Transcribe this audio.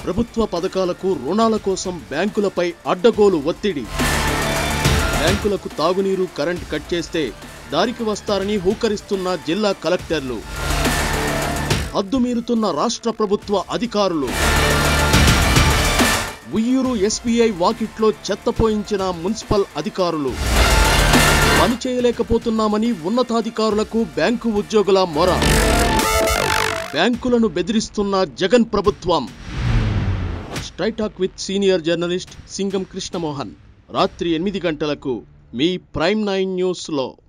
ప్రభుత్వ పథకాలకు రుణాల కోసం బ్యాంకులపై అడ్డగోలు ఒత్తిడి బ్యాంకులకు తాగునీరు కరెంట్ కట్ చేస్తే దారికి వస్తారని హూకరిస్తున్న జిల్లా కలెక్టర్లు హద్దుమీరుతున్న రాష్ట్ర ప్రభుత్వ అధికారులు ఉయ్యూరు ఎస్బీఐ వాకిట్లో చెత్త పోయించిన మున్సిపల్ అధికారులు పని చేయలేకపోతున్నామని ఉన్నతాధికారులకు బ్యాంకు ఉద్యోగుల మొర బ్యాంకులను బెదిరిస్తున్న జగన్ ప్రభుత్వం straight talk with senior journalist Singam Krishnamohan రాత్రి ఎనిమిది గంటలకు మీ ప్రైమ్ నైన్ న్యూస్లో